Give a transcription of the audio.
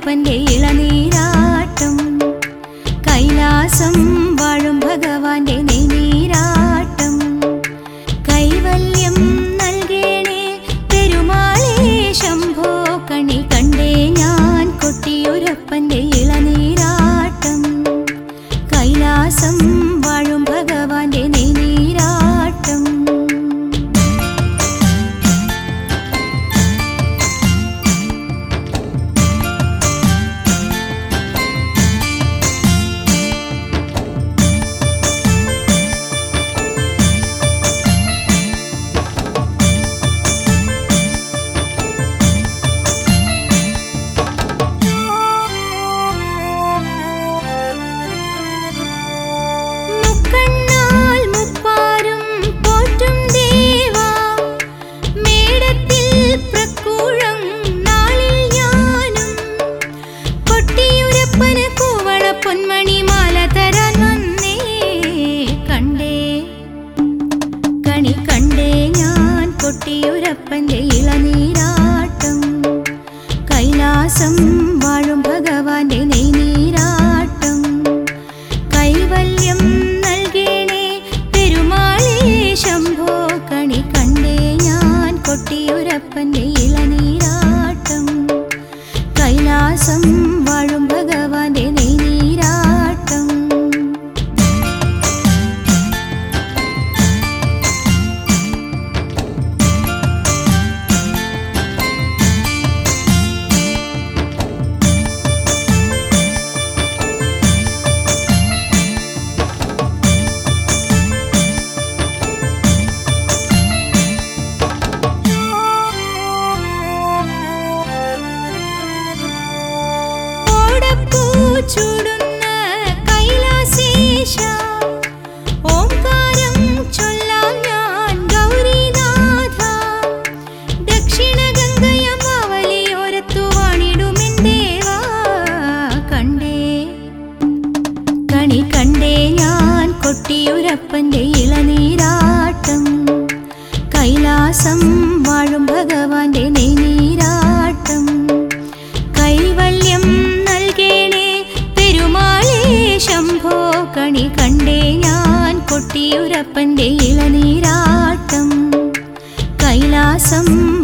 കൊട്ടിയൂരപ്പന്റെ ഇളനീരാട്ടം കൈലാസം വാഴും ഭഗവാന്റെ നെയ്നീരാട്ടം കൈവല്യം നൽകേണേ പെരുമാളേ ശംഭോ കണി കണ്ടേ ഞാൻ കൊട്ടിയൂരപ്പന്റെ ഇളനീരാട്ടം കൈലാസം വാഴും ഭഗവാന്റെ നെയ്നീരാട്ടം മുക്കണ്ണാൽ മുപ്പാരും പോറ്റും ദേവാ മേടത്തിൽ പ്രക്കൂഴം നാളിൽ ഞാനും കൊട്ടിയൂരപ്പന് കൂവള പൊന്മണി മാല തരാൻ വന്നേ കണ്ടേ കണി കണ്ടേ ഞാൻ കൊട്ടിയൂരപ്പന്റെ ഇളനീരാട്ടം കൈലാസം വാഴും ഭഗവാന്റെ നെയ്നീരാട്ടം കൈവല്യം നൽകേണേ പെരുമാളേ ശംഭോ കണി കണ്ടേ ഞാൻ കൊട്ടിയൂരപ്പന്റെ ഇളനീരാട്ടം കൈലാസം വാഴും ഭഗവാന്റെ നെയ്നീരാട്ടം ഓടപ്പൂ ചൂടുന്ന കൈലാസേശ ഓംകാരം ചൊല്ലാം ഞാൻ ഗൗരീനാഥ ദക്ഷിണ ഗംഗയമാവലിയോരത്തു വാണിടുമെൻ ദേവാ കണ്ടേ കണി കണ്ടേ ഞാൻ കൊട്ടിയൂരപ്പന്റെ ഇളനീരാട്ടം കൈലാസം വാഴും ഭഗവാന്റെ നെയ്നീരാട്ടം കൈവല്യം നൽകേണേ പെരുമാളേ ശംഭോ കണി കണ്ടേ ഞാൻ കൊട്ടിയൂരപ്പന്റെ ഇളനീരാട്ടം കൈലാസം